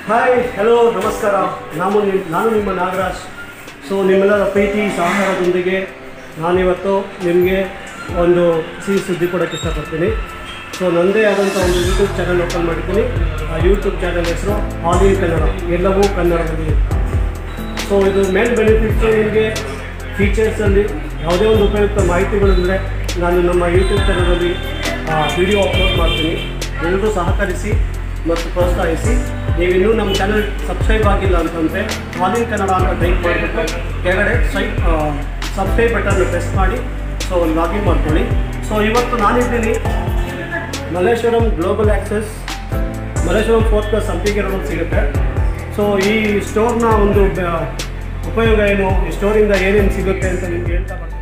Hi hello ನಮಸ್ಕಾರ ನಾನು ನಿಮ್ ನಾನು ನಿಮ್ಮ ನಾಗರಾಜ್ ಸೊ ನಿಮ್ಮೆಲ್ಲರ ಪ್ರೀತಿ ಸಹಕಾರದೊಂದಿಗೆ ನಾನಿವತ್ತು ನಿಮಗೆ ಒಂದು ಸಿಹಿ ಸುದ್ದಿ ಕೊಡೋಕ್ಕೆ ಇಷ್ಟಪಡ್ತೀನಿ ಸೊ ನನ್ನದೇ ಆದಂಥ ಒಂದು ಯೂಟ್ಯೂಬ್ ಚಾನಲ್ ಓಪನ್ ಮಾಡಿದ್ದೀನಿ ಆ ಯೂಟ್ಯೂಬ್ ಚಾನಲ್ ಹೆಸರು ಆಲ್ ಇನ್ ಕನ್ನಡ ಎಲ್ಲವೂ ಕನ್ನಡದಲ್ಲಿ ಸೊ ಇದು ಮೇನ್ ಬೆನಿಫಿಟ್ಸು ನಿಮಗೆ ಫೀಚರ್ಸಲ್ಲಿ ಯಾವುದೇ ಒಂದು ಉಪಯುಕ್ತ ಮಾಹಿತಿಗಳಿದ್ರೆ ನಾನು ನಮ್ಮ ಯೂಟ್ಯೂಬ್ ಚಾನಲಲ್ಲಿ ವಿಡಿಯೋ ಅಪ್ಲೋಡ್ ಮಾಡ್ತೀನಿ ಎಲ್ಲರೂ ಸಹಕರಿಸಿ ಮತ್ತು ಪ್ರೋತ್ಸಾಹಿಸಿ ನೀವಿನ್ನೂ ನಮ್ಮ ಚಾನಲ್ ಸಬ್ಸ್ಕ್ರೈಬ್ ಆಗಿಲ್ಲ ಅಂತಂದರೆ ಆಲ್ ಇನ್ ಕನ್ನಡ ಅಂತ ಟೈಪ್ ಮಾಡಿಬಿಟ್ಟು ಕೆಳಗಡೆ ಸೈ ಸಬ್ಸ್ಕ್ರೈಬ್ ಬಟನ್ ಪ್ರೆಸ್ ಮಾಡಿ ಸೊ ಲಾಗಿನ್ ಮಾಡ್ಕೊಳ್ಳಿ ಸೊ ಇವತ್ತು ನಾನಿದ್ದೀನಿ Malleshwaram global access Malleshwaram fourth cross Sampige ರೋಡಲ್ಲಿ ಸಿಗುತ್ತೆ ಸೊ ಈ ಸ್ಟೋರ್ನ ಒಂದು ಬ- ಉಪಯೋಗ ಏನು ಈ ಸ್ಟೋರಿಂದ ಏನೇನು ಸಿಗುತ್ತೆ ಅಂತ ನಿಮ್ಗೆ ಹೇಳ್ತಾ ಬರ್ತೀನಿ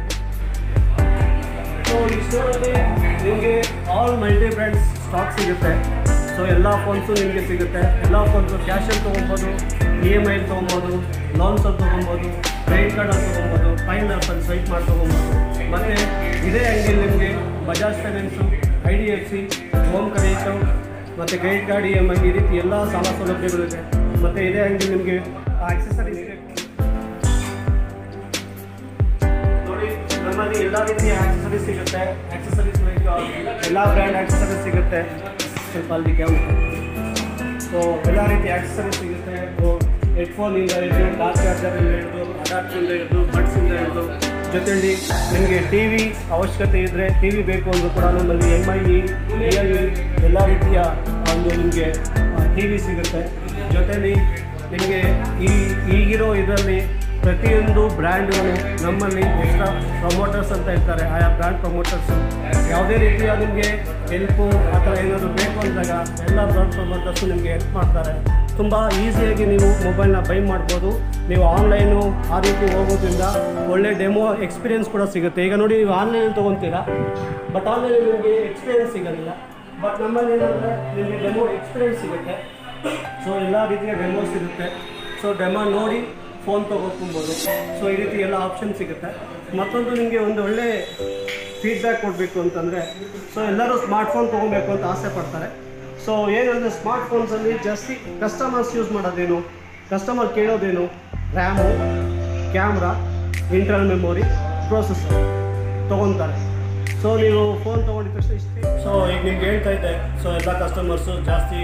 ಸೊ ಈ ಸ್ಟೋರಲ್ಲಿ ನಿಮಗೆ ಆಲ್ ಮಲ್ಟಿ ಬ್ರ್ಯಾಂಡ್ಸ್ ಸ್ಟಾಕ್ ಸಿಗುತ್ತೆ ಸೊ ಎಲ್ಲ ಫೋನ್ಸು ನಿಮಗೆ ಸಿಗುತ್ತೆ ಎಲ್ಲ ಫೋನ್ಸು ಕ್ಯಾಶಲ್ಲಿ ತೊಗೊಬೋದು ಇ ಎಮ್ ಐಲಿ ತೊಗೊಬೋದು ಲೋನ್ಸಲ್ಲಿ ತೊಗೊಬೋದು ಕ್ರೆಡಿಟ್ ಕಾರ್ಡಲ್ಲಿ ತೊಗೊಬೋದು ಫೈನಾನ್ಸಲ್ಲಿ ಸ್ವೈಪ್ ಮಾಡಿ ತೊಗೊಬೋದು ಮತ್ತು ಇದೇ ಅಂಗಡಿಯಲ್ಲಿ ನಿಮಗೆ Bajaj finance I D F C home credit ಮತ್ತು credit card E M I ಈ ರೀತಿ ಎಲ್ಲ ಸಾಲ ಸೌಲಭ್ಯಗಳಿದೆ ಮತ್ತು ಇದೇ ಅಂಗಡಿ ನಿಮಗೆ ಆಕ್ಸೆಸರೀಸ್ ಬೇಕು ನೋಡಿ ನಮ್ಮಲ್ಲಿ ಎಲ್ಲ ರೀತಿಯ ಆಕ್ಸೆಸರೀಸ್ ಸಿಗುತ್ತೆ ಆಕ್ಸೆಸರೀಸ್ ಎಲ್ಲ ಬ್ರ್ಯಾಂಡ್ ಆಕ್ಸೆಸರೀಸ್ ಸಿಗುತ್ತೆ ಸ್ವಲ್ಪ ಅಲ್ಲಿ ಕ್ಯಾಮ್ ಸೊ ಎಲ್ಲ ರೀತಿಯ ಆಕ್ಸೆಸರೀಸ್ ಸಿಗುತ್ತೆ ಹೆಡ್ಫೋನಿಂದ ಹಿಡಿದು ಟಾರ್ಚ್ ಚಾರ್ಜರಿಂದ ಹಿಡಿದು ಅಡಾಪ್ಟರಿಂದ ಹಿಡಿದು ಬಡ್ಸಿಂದ ಹಿಡಿದು ಜೊತೆಯಲ್ಲಿ ನಿಮಗೆ ಟಿ ವಿ ಅವಶ್ಯಕತೆ ಇದ್ದರೆ ಟಿ ವಿ ಬೇಕು ಅಂದರೂ ಕೂಡ ನಮ್ಮಲ್ಲಿ ಎಮ್ ಐ ಇ ರಿಯಲ್ ಎಲ್ಲ ರೀತಿಯ ಒಂದು ನಿಮಗೆ ಟಿ ವಿ ಸಿಗುತ್ತೆ ಜೊತೆಯಲ್ಲಿ ನಿಮಗೆ ಈ ಈಗಿರೋ ಇದರಲ್ಲಿ ಪ್ರತಿಯೊಂದು ಬ್ರ್ಯಾಂಡ್ಗಳು ನಮ್ಮಲ್ಲಿ ಎಕ್ಸ್ಟ್ರಾ ಪ್ರಮೋಟರ್ಸ್ ಅಂತ ಇರ್ತಾರೆ ಆಯಾ ಬ್ರ್ಯಾಂಡ್ ಪ್ರಮೋಟರ್ಸ್ ಯಾವುದೇ ರೀತಿಯ ನಿಮಗೆ ಹೆಲ್ಪು ಆ ಥರ ಏನಾದರೂ ಬೇಕು ಅಂದಾಗ ಎಲ್ಲ ಬ್ರ್ಯಾಂಡ್ ಪ್ರಮೋಟರ್ಸು ನಿಮಗೆ ಹೆಲ್ಪ್ ಮಾಡ್ತಾರೆ ತುಂಬ ಈಸಿಯಾಗಿ ನೀವು ಮೊಬೈಲ್ನ ಬೈ ಮಾಡ್ಬೋದು ನೀವು ಆನ್ಲೈನು ಆ ರೀತಿ ಹೋಗೋದ್ರಿಂದ ಒಳ್ಳೆ ಡೆಮೋ ಎಕ್ಸ್ಪೀರಿಯನ್ಸ್ ಕೂಡ ಸಿಗುತ್ತೆ ಈಗ ನೋಡಿ ನೀವು ಆನ್ಲೈನ್ ತೊಗೊತೀರಾ ಬಟ್ ಆನ್ಲೈನ್ ನಿಮಗೆ ಎಕ್ಸ್ಪೀರಿಯನ್ಸ್ ಸಿಗೋದಿಲ್ಲ ಬಟ್ ನಮ್ಮಲ್ಲಿ ಏನಂದರೆ ನಿಮಗೆ ಡೆಮೋ ಎಕ್ಸ್ಪೀರಿಯನ್ಸ್ ಸಿಗುತ್ತೆ ಸೊ ಎಲ್ಲ ರೀತಿಯ ಡೆಮೋಸ್ ಇರುತ್ತೆ ಸೊ ಡೆಮೋ ನೋಡಿ ಫೋನ್ ತೊಗೊಳ್ಕೊಬೋದು ಸೊ ಈ ರೀತಿ ಎಲ್ಲ ಆಪ್ಷನ್ ಸಿಗುತ್ತೆ ಮತ್ತೊಂದು ನಿಮಗೆ ಒಂದು ಒಳ್ಳೆ ಫೀಡ್ಬ್ಯಾಕ್ ಕೊಡಬೇಕು ಅಂತಂದರೆ ಸೊ ಎಲ್ಲರೂ ಸ್ಮಾರ್ಟ್ಫೋನ್ ತೊಗೊಬೇಕು ಅಂತ ಆಸೆ ಪಡ್ತಾರೆ ಸೊ ಏನಂದರೆ ಸ್ಮಾರ್ಟ್ಫೋನ್ಸಲ್ಲಿ ಜಾಸ್ತಿ ಕಸ್ಟಮರ್ಸ್ ಯೂಸ್ ಮಾಡೋದೇನು ಕಸ್ಟಮರ್ ಕೇಳೋದೇನು RAM camera internal memory processor ತೊಗೊತಾರೆ ಸೊ ನೀವು ಫೋನ್ ತೊಗೊಂಡಿದ ತಕ್ಷಣ ಇಷ್ಟೇ ಸೊ ಈಗ ನಿಮ್ಗೆ ಹೇಳ್ತಾ ಇದ್ದೆ ಸೊ ಎಲ್ಲ ಕಸ್ಟಮರ್ಸು ಜಾಸ್ತಿ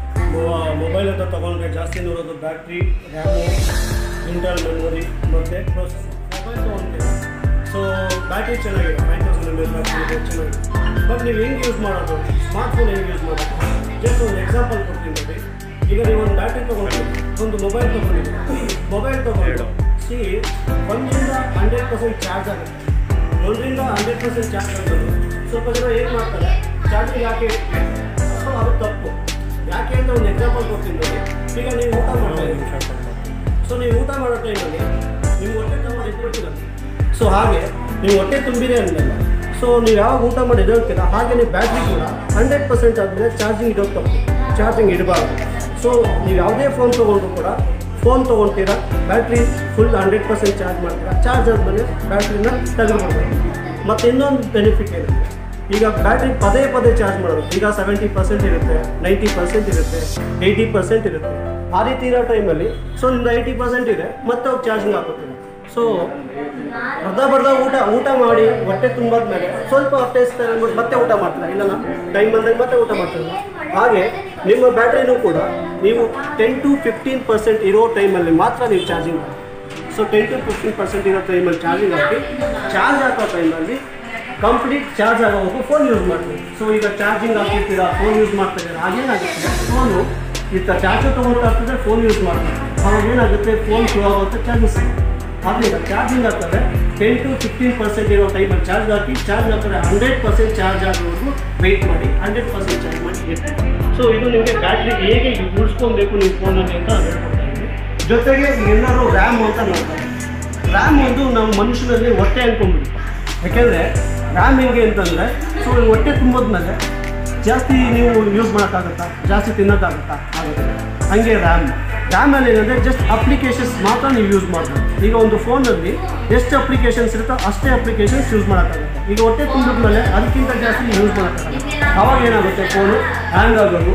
ಮೊಬೈಲ್ ಅಂತ ತೊಗೊಂಡ್ರೆ ಜಾಸ್ತಿ ನೋಡೋದು ಬ್ಯಾಟ್ರಿ ರ್ಯಾಮು ಇಂಟರ್ನಲ್ ಮೆಮೊರಿ ಮತ್ತು ಪ್ರೊಸೆಸರ್ ಮೊಬೈಲ್ ತೊಗೊಂತೀವಿ ಸೊ ಬ್ಯಾಟ್ರಿ ಚೆನ್ನಾಗಿದೆ five thousand M L battery ಚೆನ್ನಾಗಿದೆ ಬಟ್ ನೀವು ಹೆಂಗೆ ಯೂಸ್ ಮಾಡೋದು ಸ್ಮಾರ್ಟ್ಫೋನ್ ಹೆಂಗೆ ಯೂಸ್ ಮಾಡೋದು ಜಸ್ಟ್ ಒಂದು ಎಕ್ಸಾಂಪಲ್ ಕೊಡ್ತೀನಿ ನೋಡಿ ಈಗ ನೀವು ಒಂದು ಬ್ಯಾಟ್ರಿ ತೊಗೊಂಡು ಒಂದು ಮೊಬೈಲ್ ತೊಗೊಂಡಿದ್ದೀವಿ ಮೊಬೈಲ್ ತೊಗೊಂಡು ಸಿ ಒಂದರಿಂದ ಹಂಡ್ರೆಡ್ ಪರ್ಸೆಂಟ್ ಚಾರ್ಜ್ ಆಗುತ್ತೆ ಒಂದರಿಂದ ಹಂಡ್ರೆಡ್ ಪರ್ಸೆಂಟ್ ಚಾರ್ಜ್ ಆಗೋದು ಸ್ವಲ್ಪ ಜನ ಏನು ಮಾಡ್ತಾರೆ ಚಾರ್ಜಿಂಗ್ ಯಾಕೆ ಸೊ ಅದು ತಪ್ಪು ಯಾಕೆ ಅಂತ ಒಂದು ಎಕ್ಸಾಂಪಲ್ ಕೊಡ್ತೀನಿ ನೋಡಿ ಈಗ ನೀವು ಊಟ ಮಾಡ್ತಾ ಇದ್ದೀವಿ ಸೊ ನೀವು ಊಟ ಮಾಡೋ ಟೈಮಲ್ಲಿ ನೀವು ಹೊಟ್ಟೆ ತುಂಬ ಎದ್ಬಿಡ್ತೀರ ಸೊ ಹಾಗೆ ನೀವು ಹೊಟ್ಟೆ ತುಂಬಿದೆ ಅಂದಲ್ಲ ಸೊ ನೀವು ಯಾವಾಗ ಊಟ ಮಾಡಿ ಎದ್ದೇಳ್ತೀರಾ ಹಾಗೆ ನೀವು ಬ್ಯಾಟ್ರಿ ಕೂಡ ಹಂಡ್ರೆಡ್ ಪರ್ಸೆಂಟ್ ಆದಮೇಲೆ ಚಾರ್ಜಿಂಗ್ ಇಡೋದು ತಪ್ಪು ಚಾರ್ಜಿಂಗ್ ಇಡಬಾರ್ದು ಸೊ ನೀವು ಯಾವುದೇ ಫೋನ್ ತೊಗೊಂಡ್ರು ಕೂಡ ಫೋನ್ ತೊಗೊಳ್ತೀರಾ battery full hundred percent charge ಮಾಡ್ತೀರಾ ಚಾರ್ಜ್ ಆದಮೇಲೆ ಬ್ಯಾಟ್ರಿನ ತೆಗೆದುಕೊಳ್ಬೇಕು ಮತ್ತು ಇನ್ನೊಂದು ಬೆನಿಫಿಟ್ ಏನಿದೆ ಈಗ ಬ್ಯಾಟ್ರಿ ಪದೇ ಪದೇ ಚಾರ್ಜ್ ಮಾಡೋದು ಈಗ ಸೆವೆಂಟಿ ಪರ್ಸೆಂಟ್ ಇರುತ್ತೆ ನೈಂಟಿ ಪರ್ಸೆಂಟ್ ಇರುತ್ತೆ ಏಯ್ಟಿ ಪರ್ಸೆಂಟ್ ಇರುತ್ತೆ ಆ ರೀತಿ ಇರೋ ಟೈಮಲ್ಲಿ ಸೊ ನಿಮ್ದು ಏಯ್ಟಿ ಪರ್ಸೆಂಟ್ ಇದೆ ಮತ್ತೆ ಅವ್ರು ಚಾರ್ಜಿಂಗ್ ಹಾಕೋತೀವಿ ಸೊ ಅರ್ಧ ಬರ್ಧ ಊಟ ಊಟ ಮಾಡಿ ಹೊಟ್ಟೆ ತುಂbaದ್ಮೇಲೆ ಸ್ವಲ್ಪ ಹೊಟ್ಟೆ ಹಸ್ತಾರೆ ಅಂದ್ಬಿಟ್ಟು ಮತ್ತೆ ಊಟ ಮಾಡ್ತಾರೆ ಇಲ್ಲ ಟೈಮ್ ಬಂದಾಗ ಮತ್ತೆ ಊಟ ಮಾಡ್ತಾರೆ ಹಾಗೆ ನಿಮ್ಮ ಬ್ಯಾಟ್ರಿನೂ ಕೂಡ ನೀವು ಟೆನ್ ಟು ಫಿಫ್ಟೀನ್ ಪರ್ಸೆಂಟ್ ಇರೋ ಟೈಮಲ್ಲಿ ಮಾತ್ರ ನೀವು ಚಾರ್ಜಿಂಗ್ ಮಾಡಿ so ten to fifteen percent ಇರೋ ಟೈಮಲ್ಲಿ ಚಾರ್ಜಿಂಗ್ ಹಾಕಿ ಚಾರ್ಜ್ ಹಾಕೋ ಟೈಮಲ್ಲಿ ಕಂಪ್ಲೀಟ್ ಚಾರ್ಜ್ ಆಗೋವರೆಗೂ ಫೋನ್ ಯೂಸ್ ಮಾಡ್ತೀವಿ ಸೊ ಈಗ ಚಾರ್ಜಿಂಗ್ ಹಾಕಿರ್ತೀರಾ ಫೋನ್ ಯೂಸ್ ಮಾಡ್ತಾ ಇದ್ದೀರಾ ಆಗೇನಾಗುತ್ತೆ ಫೋನು ಈ ಚಾರ್ಜರ್ ತೊಗೊಳ್ತಾ ಇರ್ತದೆ ಫೋನ್ ಯೂಸ್ ಮಾಡ್ತಾರೆ ಅವಾಗ ಏನಾಗುತ್ತೆ ಫೋನ್ ಸ್ಲೋ ಆಗುತ್ತೆ ಚಾರ್ಜಸ್ ಆದ್ದರಿಂದ ಚಾರ್ಜಿಂಗ್ ಆಗ್ತದೆ ಟೆನ್ ಟು ಫಿಫ್ಟೀನ್ ಪರ್ಸೆಂಟ್ ಇರೋ ಟೈಮಲ್ಲಿ ಚಾರ್ಜ್ ಹಾಕಿ ಚಾರ್ಜ್ ಆಗ್ತದೆ ಹಂಡ್ರೆಡ್ ಪರ್ಸೆಂಟ್ ಚಾರ್ಜ್ ಆಗೋವರೆಗೂ ವೆಯ್ಟ್ ಮಾಡಿ ಹಂಡ್ರೆಡ್ ಪರ್ಸೆಂಟ್ ಚಾರ್ಜ್ ಮಾಡಿ ಇಡಿ. ಸೊ ಇದು ನಿಮಗೆ ಬ್ಯಾಟ್ರಿ ಹೇಗೆ ಉಳಿಸ್ಕೊಬೇಕು ನೀವು ಫೋನಲ್ಲಿ ಅಂತ ಹೇಳ್ಕೊಡ್ತಾ ಇದ್ದೀನಿ ಜೊತೆಗೆ ಎಲ್ಲರೂ ರ್ಯಾಮ್ ಅಂತ ನೋಡ್ತಾರೆ ರ್ಯಾಮ್ ಒಂದು ನಾವು ಮನುಷ್ಯನಲ್ಲಿ ಹೊಟ್ಟೆ ಅನ್ಕೊಂಡ್ಬಿಡಿ ಯಾಕೆಂದರೆ ರ್ಯಾಮ್ ಹೆಂಗೆ ಅಂತಂದರೆ ಸೊ ಈ ಹೊಟ್ಟೆ ತುಂಬೋದ್ಮೇಲೆ ಜಾಸ್ತಿ ನೀವು ಯೂಸ್ ಮಾಡೋಕ್ಕಾಗುತ್ತಾ ಜಾಸ್ತಿ ತಿನ್ನೋಕ್ಕಾಗುತ್ತಾ ಆಗುತ್ತೆ ಹಂಗೆ ರ್ಯಾಮ್ ರ್ಯಾಮಲ್ಲಿ ಏನಂದರೆ ಜಸ್ಟ್ ಅಪ್ಲಿಕೇಶನ್ಸ್ ಮಾತ್ರ ನೀವು ಯೂಸ್ ಮಾಡ್ಬೋದು ಈಗ ಒಂದು ಫೋನಲ್ಲಿ ಎಷ್ಟು ಅಪ್ಲಿಕೇಶನ್ಸ್ ಇರುತ್ತೋ ಅಷ್ಟೇ ಅಪ್ಲಿಕೇಶನ್ಸ್ ಯೂಸ್ ಮಾಡೋಕ್ಕಾಗುತ್ತೆ ಈಗ ಹೊಟ್ಟೆ ತುಂಬಿದ್ಮೇಲೆ ಅದಕ್ಕಿಂತ ಜಾಸ್ತಿ ಯೂಸ್ ಮಾಡೋಕ್ಕಾಗಲ್ಲ ಅವಾಗ ಏನಾಗುತ್ತೆ ಫೋನು ಹ್ಯಾಂಗ್ ಆಗೋದು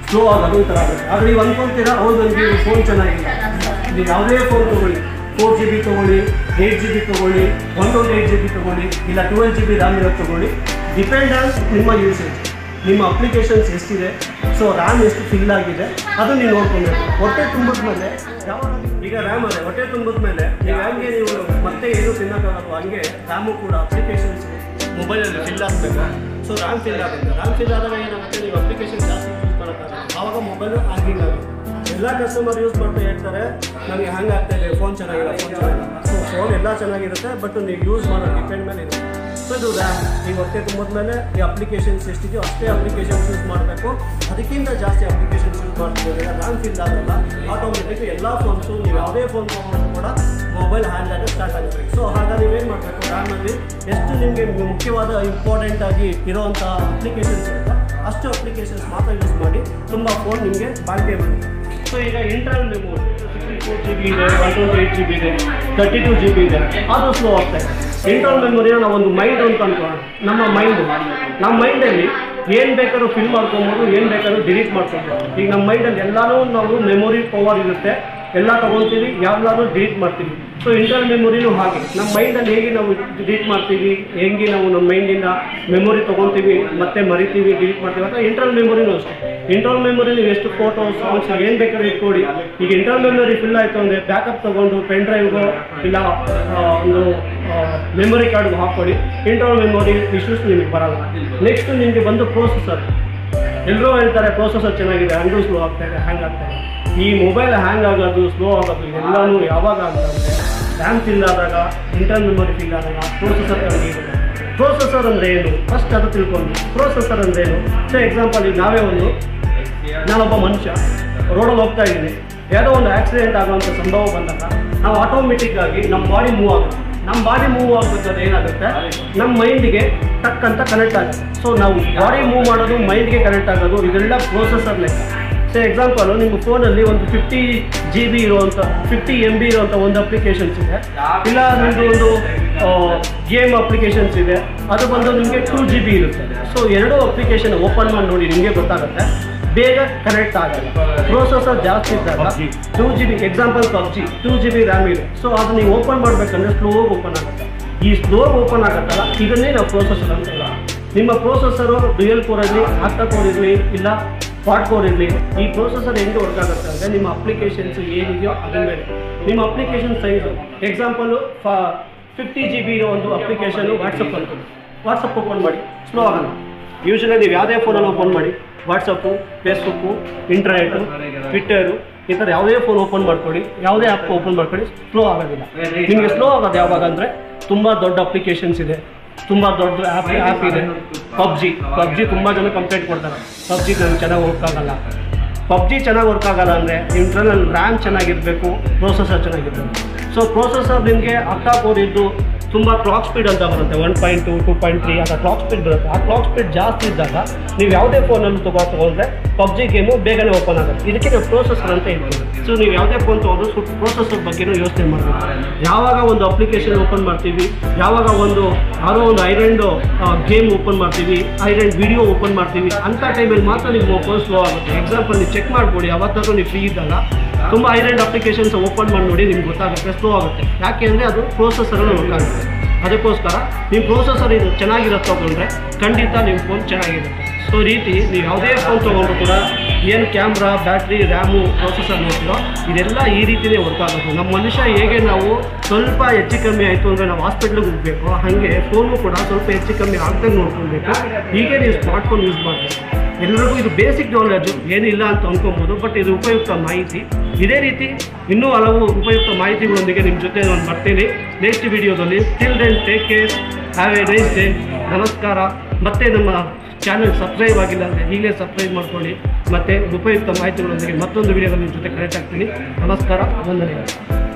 ಸ್ಲೋ ಆಗೋದು ಈ ಥರ ಆಗುತ್ತೆ ಆದರೆ ನೀವು ಅನ್ಕೊಂತೀರಾ ಹೌದು ನನಗೆ ಫೋನ್ ಚೆನ್ನಾಗಿಲ್ಲ ನೀವು ಯಾವುದೇ ಫೋನ್ ತೊಗೊಳ್ಳಿ ಫೋರ್ ಜಿ ಬಿ ತೊಗೊಳ್ಳಿ ಏಯ್ಟ್ ಜಿ ಬಿ ತೊಗೊಳ್ಳಿ one twenty eight G B ತೊಗೊಳ್ಳಿ ಇಲ್ಲ ಟ್ವೆಲ್ ಜಿ ಬಿ ರ್ಯಾಮ್ ಇರೋದು ತೊಗೊಳ್ಳಿ ಡಿಪೆಂಡ್ ಆನ್ ನಿಮ್ಮ ಯೂಸೇಜ್ ನಿಮ್ಮ ಅಪ್ಲಿಕೇಶನ್ಸ್ ಎಷ್ಟಿದೆ ಸೊ ರ್ಯಾಮ್ ಎಷ್ಟು ಫಿಲ್ ಆಗಿದೆ ಅದು ನೀವು ನೋಡ್ಕೊಬೇಕು ಹೊಟ್ಟೆ ತುಂಬಿದ ಮೇಲೆ ಯಾವಾಗ ಈಗ ರ್ಯಾಮ್ ಅದೇ ಹೊಟ್ಟೆ ತುಂಬಿದ ಮೇಲೆ ನೀವು ಹಂಗೆ ನೀವು ಮತ್ತೆ ಏನು ತಿನ್ನೋಕ್ಕಾಗಲ್ಲ ಹಂಗೆ ರ್ಯಾಮು ಕೂಡ ಅಪ್ಲಿಕೇಶನ್ಸ್ ಮೊಬೈಲಲ್ಲಿ ಫಿಲ್ ಆಗಬೇಕು ಸೊ ರ್ಯಾಮ್ ಫಿಲ್ ಆಗುತ್ತೆ ರ್ಯಾಮ್ ಫಿಲ್ ಆದಾಗ ಏನಾಗುತ್ತೆ ನೀವು ಅಪ್ಲಿಕೇಶನ್ ಜಾಸ್ತಿ ಯೂಸ್ ಮಾಡೋಕ್ಕಾಗಲ್ಲ ಆವಾಗ ಮೊಬೈಲು ಹ್ಯಾಂಗಿಂಗ್ ಆಗುತ್ತೆ ಎಲ್ಲ ಕಸ್ಟಮರ್ ಯೂಸ್ ಮಾಡ್ತಾ ಹೇಳ್ತಾರೆ ನನಗೆ ಹ್ಯಾಂಗ್ ಆಗ್ತಾ ಇದೆ ಫೋನ್ ಚೆನ್ನಾಗಿಲ್ಲ ಫೋನ್ ಚೆನ್ನಾಗಿಲ್ಲ ಸೊ ಫೋನ್ ಎಲ್ಲ ಚೆನ್ನಾಗಿರುತ್ತೆ ಬಟ್ ನೀವು ಯೂಸ್ ಮಾಡೋ ಡಿಪೆಂಡ್ ಮೇಲೆ ಇರುತ್ತೆ ಸೊ ಇದು ರ್ಯಾಮ್ ಈ ಹೊಟ್ಟೆ ತುಂಬಿದ ಮೇಲೆ ಈ ಅಪ್ಲಿಕೇಶನ್ಸ್ ಎಷ್ಟಿದೆಯೋ ಅಷ್ಟೇ ಅಪ್ಲಿಕೇಶನ್ಸ್ ಯೂಸ್ ಮಾಡಬೇಕು ಅದಕ್ಕಿಂತ ಜಾಸ್ತಿ ಅಪ್ಲಿಕೇಶನ್ಸ್ ಯೂಸ್ ಮಾಡ್ತಿದ್ದಾರೆ ರ್ಯಾಮ್ ಫಿಲ್ ಆಗಲ್ಲ ಆಟೋಮೆಟಿಕ್ ಎಲ್ಲ ಫೋನ್ಸು ನೀವು ಯಾವುದೇ ಫೋನ್ ತೊಗೊಂಡ್ರು ಕೂಡ ಮೊಬೈಲ್ ಹ್ಯಾಂಡ್ ಆಗಿ ಸ್ಟಾರ್ಟ್ ಆಗುತ್ತೆ ಸೊ ಹಾಗಾಗಿ ನೀವೇನು ಮಾಡಬೇಕು ರ್ಯಾಮಲ್ಲಿ ಎಷ್ಟು ನಿಮಗೆ ಮುಖ್ಯವಾದ ಇಂಪಾರ್ಟೆಂಟ್ ಆಗಿ ಇರೋವಂಥ ಅಪ್ಲಿಕೇಶನ್ಸ್ ಇರುತ್ತೆ ಅಷ್ಟು ಅಪ್ಲಿಕೇಶನ್ಸ್ ಮಾತ್ರ ಯೂಸ್ ಮಾಡಿ ತುಂಬ ಫೋನ್ ನಿಮಗೆ ಬಾಳಿಕೆ ಬರುತ್ತೆ ಸೊ ಈಗ internal memory sixty four G B ಇದೆ one twenty eight G B ಇದೆ ತರ್ಟಿ ಟು ಜಿ ಬಿ ಇದೆ ಅದು ಸ್ಲೋ ಆಗ್ತಾ ಇದೆ ಇಂಟರ್ನಲ್ ಮೆಮೊರಿನ ನಾವೊಂದು ಮೈಂಡ್ ಅಂತ ಅನ್ಕೋಣ ನಮ್ಮ ಮೈಂಡ್ ನಮ್ಮ ಮೈಂಡಲ್ಲಿ ಏನು ಬೇಕಾದ್ರೂ ಫಿಲ್ ಮಾಡ್ಕೊಬೋದು ಏನು ಬೇಕಾದ್ರೂ ಡಿಲೀಟ್ ಮಾಡ್ಕೊಬೋದು ಈಗ ನಮ್ಮ ಮೈಂಡಲ್ಲಿ ಎಲ್ಲನೂ ನಾವು ಮೆಮೊರಿ ಪವರ್ ಇರುತ್ತೆ ಎಲ್ಲ ತಗೊಳ್ತೀವಿ ಯಾವ್ದಾದ್ರು ಡಿಲೀಟ್ ಮಾಡ್ತೀವಿ ಸೊ ಇಂಟರ್ನಲ್ ಮೆಮೊರಿನೂ ಹಾಗೆ ನಮ್ಮ ಮೈಂಡಲ್ಲಿ ಹೇಗೆ ನಾವು ಡಿಲೀಟ್ ಮಾಡ್ತೀವಿ ಹೆಂಗೆ ನಾವು ನಮ್ಮ ಮೈಂಡಿಂದ ಮೆಮೊರಿ ತೊಗೊತೀವಿ ಮತ್ತೆ ಮರಿತೀವಿ ಡಿಲೀಟ್ ಮಾಡ್ತೀವಿ ಅಥವಾ ಇಂಟರ್ನಲ್ ಮೆಮೊರಿನೂ ಅಷ್ಟೇ ಇಂಟರ್ನಲ್ ಮೆಮೊರಿ ನೀವು ಎಷ್ಟು ಫೋಟೋ ಸಾಂಗ್ಸ್ ಏನು ಬೇಕಾದ್ರೂ ಇಟ್ಕೊಡಿ ಈಗ ಇಂಟರ್ನಲ್ ಮೆಮೊರಿ ಫಿಲ್ ಆಯಿತು ಅಂದರೆ ಬ್ಯಾಕಪ್ ತೊಗೊಂಡು ಪೆನ್ ಡ್ರೈವ್ಗೋ ಇಲ್ಲ ಆ, ಒಂದು ಮೆಮೊರಿ ಕಾರ್ಡ್ಗೆ ಹಾಕ್ಕೊಡಿ ಇಂಟರ್ನಲ್ ಮೆಮೊರಿ ಇಶ್ಯೂಸ್ ನಿಮಗೆ ಬರಲ್ಲ ನೆಕ್ಸ್ಟ್ ನಿಮಗೆ ಬಂದು ಪ್ರೋಸೆಸರ್ ಎಲ್ಲರೂ ಹೇಳ್ತಾರೆ ಪ್ರೊಸೆಸರ್ ಚೆನ್ನಾಗಿದೆ ಹ್ಯಾಂಗೂ ಸ್ಲೋ ಆಗ್ತಾ ಇದೆ ಹ್ಯಾಂಗ್ ಆಗ್ತಾ ಇದೆ ಈ ಮೊಬೈಲ್ ಹ್ಯಾಂಗ್ ಆಗೋದು ಸ್ಲೋ ಆಗೋದು ಎಲ್ಲನೂ ಯಾವಾಗ ಆಗ್ತದೆ ರ್ಯಾಮ್ ಫಿಲ್ ಆದಾಗ ಇಂಟರ್ನಲ್ ಮೆಮೊರಿ ಫಿಲ್ ಆದಾಗ ಪ್ರೊಸೆಸರ್ ಕಡಿಮೆ ಇರುತ್ತೆ ಪ್ರೊಸೆಸರ್ ಅಂದರೆ ಏನು ಫಸ್ಟ್ ಅದು ತಿಳ್ಕೊಂಡು ಪ್ರೊಸೆಸರ್ ಅಂದರೆ ಏನು ಸೊ ಎಕ್ಸಾಂಪಲ್ ಈಗ ನಾವೇ ಒಂದು ನಾನೊಬ್ಬ ಮನುಷ್ಯ ರೋಡಲ್ಲಿ ಹೋಗ್ತಾ ಇದ್ದೀನಿ ಯಾವುದೋ ಒಂದು ಆಕ್ಸಿಡೆಂಟ್ ಆಗುವಂಥ ಸಂಭವ ಬಂದಾಗ ನಾವು ಆಟೋಮೆಟಿಕ್ ಆಗಿ ನಮ್ಮ ಬಾಡಿ ಮೂವ್ ಆಗುತ್ತೆ ನಮ್ಮ ಬಾಡಿ ಮೂವ್ ಆಗಬೇಕಾದ್ರೆ ಏನಾಗುತ್ತೆ ನಮ್ಮ ಮೈಂಡಿಗೆ ಟಕ್ ಅಂತ ಕನೆಕ್ಟ್ ಆಗುತ್ತೆ ಸೊ ನಾವು ಬಾಡಿ ಮೂವ್ ಮಾಡೋದು ಮೈಂಡ್ಗೆ ಕನೆಕ್ಟ್ ಆಗೋದು ಇದೆಲ್ಲ ಪ್ರೋಸೆಸರ್ ಲೆಕ್ಕ ಸೊ ಎಕ್ಸಾಂಪಲ್ ನಿಮ್ಮ ಫೋನಲ್ಲಿ ಒಂದು ಫಿಫ್ಟಿ ಜಿ ಬಿ ಇರುವಂಥ ಫಿಫ್ಟಿ ಎಮ್ ಬಿ ಇರುವಂಥ ಒಂದು ಅಪ್ಲಿಕೇಶನ್ಸ್ ಇದೆ ಇಲ್ಲ ನಿಮ್ಮದು ಒಂದು ಗೇಮ್ ಅಪ್ಲಿಕೇಶನ್ಸ್ ಇದೆ ಅದು ಬಂದು ನಿಮಗೆ ಟೂ ಜಿ ಬಿ ಇರುತ್ತೆ ಸೊ ಎರಡೂ ಅಪ್ಲಿಕೇಶನ್ ಓಪನ್ ಮಾಡಿ ನೋಡಿ ನಿಮಗೆ ಗೊತ್ತಾಗುತ್ತೆ ಬೇಗ ಕನೆಕ್ಟ್ ಆಗಲ್ಲ ಪ್ರೋಸೆಸರ್ ಜಾಸ್ತಿ ಇದ್ದಾಗ two G B example PUBG two G B RAM ಇದೆ ಸೊ ಅದು ನೀವು ಓಪನ್ ಮಾಡಬೇಕಂದ್ರೆ ಸ್ಲೋ ಓಪನ್ ಆಗುತ್ತೆ ಈ ಸ್ಲೋ ಓಪನ್ ಆಗುತ್ತಲ್ಲ ಇದನ್ನೇ ನಾವು ಪ್ರೋಸೆಸರ್ ಅಂತ ಹೇಳೋದು. ನಿಮ್ಮ ಪ್ರೋಸೆಸರು ಡ್ಯುಯಲ್ ಕೋರ್ ಇರಲಿ ಆಕ್ಟಾ ಕೋರ್ ಇರಲಿ ಇಲ್ಲ ಸ್ಪಾಟ್ ಕೋರ್ ಇರಲಿ ಈ ಪ್ರೋಸೆಸರ್ ಹೆಂಗೆ ವರ್ಕ್ ಆಗುತ್ತೆ ಅಂದರೆ ನಿಮ್ಮ ಅಪ್ಲಿಕೇಶನ್ಸ್ ಏನಿದೆಯೋ ಅದ್ರ ಮೇಲೆ ನಿಮ್ಮ ಅಪ್ಲಿಕೇಶನ್ ಸೈಜು ಎಕ್ಸಾಂಪಲು ಫಾ ಫಿಫ್ಟಿ ಜಿ ಬಿ ಇರೋ ಒಂದು ಅಪ್ಲಿಕೇಶನು ವಾಟ್ಸಪ್ ಅಂತ ವಾಟ್ಸಪ್ ಓಪನ್ ಮಾಡಿ ಸ್ಲೋ ಆಗಲ್ಲ ಯೂಶಲಿ ನೀವು ಯಾವುದೇ ಫೋನಲ್ಲಿ ಓಪನ್ ಮಾಡಿ ವಾಟ್ಸಪ್ಪು ಫೇಸ್ಬುಕ್ಕು ಇಂಟರ್ನೆಟು ಟ್ವಿಟ್ಟರು ಈ ಥರ ಯಾವುದೇ ಫೋನ್ ಓಪನ್ ಮಾಡ್ಕೊಳ್ಳಿ ಯಾವುದೇ ಆ್ಯಪ್ ಓಪನ್ ಮಾಡ್ಕೊಳ್ಳಿ ಸ್ಲೋ ಆಗೋದಿಲ್ಲ ನಿಮಗೆ ಸ್ಲೋ ಆಗೋದು ಯಾವಾಗ ಅಂದರೆ ತುಂಬ ದೊಡ್ಡ ಅಪ್ಲಿಕೇಶನ್ಸ್ ಇದೆ ತುಂಬ ದೊಡ್ಡ ಆ್ಯಪ್ ಆ್ಯಪ್ ಇದೆ ಪಬ್ಜಿ ಪಬ್ಜಿ ತುಂಬ ಜನ ಕಂಪ್ಲೇಂಟ್ ಕೊಡ್ತಾರೆ ಪಬ್ಜಿ ನನಗೆ ಚೆನ್ನಾಗಿ ವರ್ಕ್ ಆಗಲ್ಲ ಪಬ್ಜಿ ಚೆನ್ನಾಗಿ ವರ್ಕ್ ಆಗಲ್ಲ ಅಂದರೆ ಇಂಟರ್ನಲ್ ರ್ಯಾಮ್ ಚೆನ್ನಾಗಿರಬೇಕು ಪ್ರೊಸೆಸರ್ ಚೆನ್ನಾಗಿರಬೇಕು ಸೊ ಪ್ರೊಸೆಸರ್ ನಿಮಗೆ ಅಕ್ಟಾ ಕೋರ್ ಇದ್ದು ತುಂಬ ಕ್ಲಾಕ್ ಸ್ಪೀಡ್ ಅಂತ ಬರುತ್ತೆ one point two two point three ಅಂತ ಕ್ಲಾಕ್ ಸ್ಪೀಡ್ ಬರುತ್ತೆ ಆ ಕ್ಲಾಕ್ ಸ್ಪೀಡ್ ಜಾಸ್ತಿ ಇದ್ದಾಗ ನೀವು ಯಾವುದೇ ಫೋನಲ್ಲಿ ತಗೋ ತೊಗೊಂಡ್ರೆ ಪಬ್ಜಿ ಗೇಮು ಬೇಗನೆ ಓಪನ್ ಆಗುತ್ತೆ ಇದಕ್ಕೆ ನಾವು ಪ್ರೊಸೆಸರ್ ಅಂತ ಹೇಳ್ತೀವಿ ಸೊ ನೀವು ಯಾವುದೇ ಫೋನ್ ತೊಗೊಂಡ್ರು ಸು ಪ್ರೊಸೆಸರ್ ಬಗ್ಗೆನೂ ಯೋಚನೆ ಮಾಡಬೇಕು ಯಾವಾಗ ಒಂದು ಅಪ್ಲಿಕೇಶನ್ ಓಪನ್ ಮಾಡ್ತೀವಿ ಯಾವಾಗ ಒಂದು ಯಾವುದೋ ಒಂದು ಐರೆಂಡ್ ಗೇಮ್ ಓಪನ್ ಮಾಡ್ತೀವಿ ಐರೆಂಡ್ ವಿಡಿಯೋ ಓಪನ್ ಮಾಡ್ತೀವಿ ಅಂಥ ಟೈಮಲ್ಲಿ ಮಾತ್ರ ನಿಮ್ಮ ಫೋನ್ ಸ್ಲೋ ಆಗುತ್ತೆ ಎಕ್ಸಾಂಪಲ್ ನೀವು ಚೆಕ್ ಮಾಡ್ಕೊಳ್ಳಿ ಯಾವತ್ತಾದ್ರೂ ನೀವು ಫ್ರೀ ಇದ್ದಾಗ ತುಂಬ ಐರೆಂಡ್ ಅಪ್ಲಿಕೇಶನ್ಸ್ ಓಪನ್ ಮಾಡಿ ನೋಡಿ ನಿಮ್ಗೆ ಗೊತ್ತಾಗುತ್ತೆ ಸ್ಲೋ ಆಗುತ್ತೆ ಯಾಕೆ ಅಂದರೆ ಅದು ಪ್ರೋಸೆಸರಲ್ಲಿ ವರ್ಕ್ ಆಗುತ್ತೆ ಅದಕ್ಕೋಸ್ಕರ ನಿಮ್ಮ ಪ್ರೋಸೆಸರ್ ಇದು ಚೆನ್ನಾಗಿರೋ ತೊಗೊಂಡ್ರೆ ಖಂಡಿತ ನಿಮ್ಮ ಫೋನ್ ಚೆನ್ನಾಗಿರುತ್ತೆ ಸೊ ರೀತಿ ನೀವು ಯಾವುದೇ ಫೋನ್ ತೊಗೊಂಡ್ರು ಕೂಡ ಏನು ಕ್ಯಾಮ್ರಾ ಬ್ಯಾಟ್ರಿ ರ್ಯಾಮು ಪ್ರೊಸೆಸರ್ ನೋಡ್ತೀರೋ ಇದೆಲ್ಲ ಈ ರೀತಿಯೇ ವರ್ಕ್ ಆಗೋದು ನಮ್ಮ ಮನುಷ್ಯ ಹೇಗೆ ನಾವು ಸ್ವಲ್ಪ ಹೆಚ್ಚು ಕಮ್ಮಿ ಆಯಿತು ಅಂದರೆ ನಾವು ಹಾಸ್ಪಿಟ್ಲಿಗೆ ಹೋಗಬೇಕು ಹಾಗೆ ಫೋನು ಕೂಡ ಸ್ವಲ್ಪ ಹೆಚ್ಚು ಕಮ್ಮಿ ಆಗ್ದಂಗೆ ನೋಡ್ಕೊಳ್ಬೇಕು ಹೀಗೆ ನೀವು ಸ್ಮಾರ್ಟ್ಫೋನ್ ಯೂಸ್ ಮಾಡಬೇಕು ಎಲ್ಲರಿಗೂ ಇದು ಬೇಸಿಕ್ ನಾಲೆಜು ಏನಿಲ್ಲ ಅಂತ ಅನ್ಕೊಬೋದು ಬಟ್ ಇದು ಉಪಯುಕ್ತ ಮಾಹಿತಿ ಇದೇ ರೀತಿ ಇನ್ನೂ ಹಲವು ಉಪಯುಕ್ತ ಮಾಹಿತಿಗಳೊಂದಿಗೆ ನಿಮ್ಮ ಜೊತೆ ನಾನು ಬರ್ತೀನಿ ನೆಕ್ಸ್ಟ್ ವಿಡಿಯೋದಲ್ಲಿ till then take care have a nice day ನಮಸ್ಕಾರ ಮತ್ತೆ ನಮ್ಮ ಚಾನಲ್ ಸಬ್ಸ್ಕ್ರೈಬ್ ಆಗಿಲ್ಲ ಅಂದರೆ ಈಗಲೇ ಸಬ್ಸ್ಕ್ರೈಬ್ ಮಾಡ್ಕೊಳ್ಳಿ ಮತ್ತು ಉಪಯುಕ್ತ ಮಾಹಿತಿಗಳೊಂದಿಗೆ ಮತ್ತೊಂದು ವಿಡಿಯೋದಲ್ಲಿ ನಿಮ್ಮ ಜೊತೆ ಕನೆಕ್ಟ್ ಆಗ್ತೀನಿ ನಮಸ್ಕಾರ ವಂದನೆಗಳು